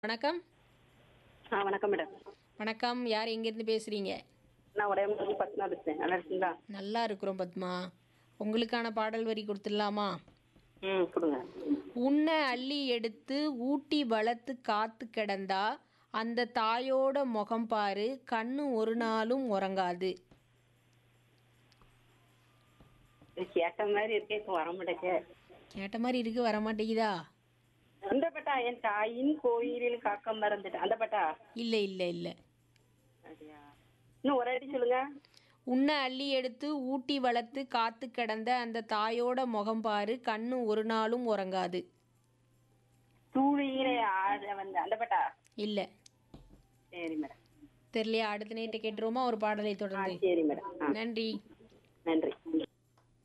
வணக்கம் ஆ வணக்கம் மேடம் வணக்கம் யார் எங்கேருந்து பேசுகிறீங்க நான் உடையமூர்த்தி பத்மா பேசுறேன் நல்லா இருக்கீங்களா நல்லா இருக்கிறோம் பத்மா உங்களுக்கான பாடல் வரி கொடுத்துடலாமா ம் கொடுங்க உன்னை அள்ளி எடுத்து ஊட்டி வளர்த்து காத்து கிடந்தா அந்த தாயோட முகம் பாரு கண்ணு ஒரு நாளும் உறங்காது இது கேட்ட மாதிரி இருக்கே இப்போ வர மாட்டேங்க கேட்ட மாதிரி இருக்கு வர மாட்டேங்குதா அந்த பட்டா என் தாயின் கோயிலில் காக்க மறந்துட்டேன் அந்த பட்டா இல்லை இல்லை இல்லை அப்படியா இன்னும் ஒரு அடி சொல்லுங்க உன்னை அள்ளி எடுத்து ஊட்டி வளர்த்து காத்து கிடந்த அந்த தாயோட முகம் பாரு கண்ணு ஒரு நாளும் உறங்காது தூளியிலே ஆட வந்த அந்த பட்டா இல்லை சரி மேடம் தெரியலையா அடுத்த நேற்று கேட்டுருவோமா ஒரு பாடலை ஆ தொடர்ந்து சரி மேடம் ஆ நன்றி நன்றி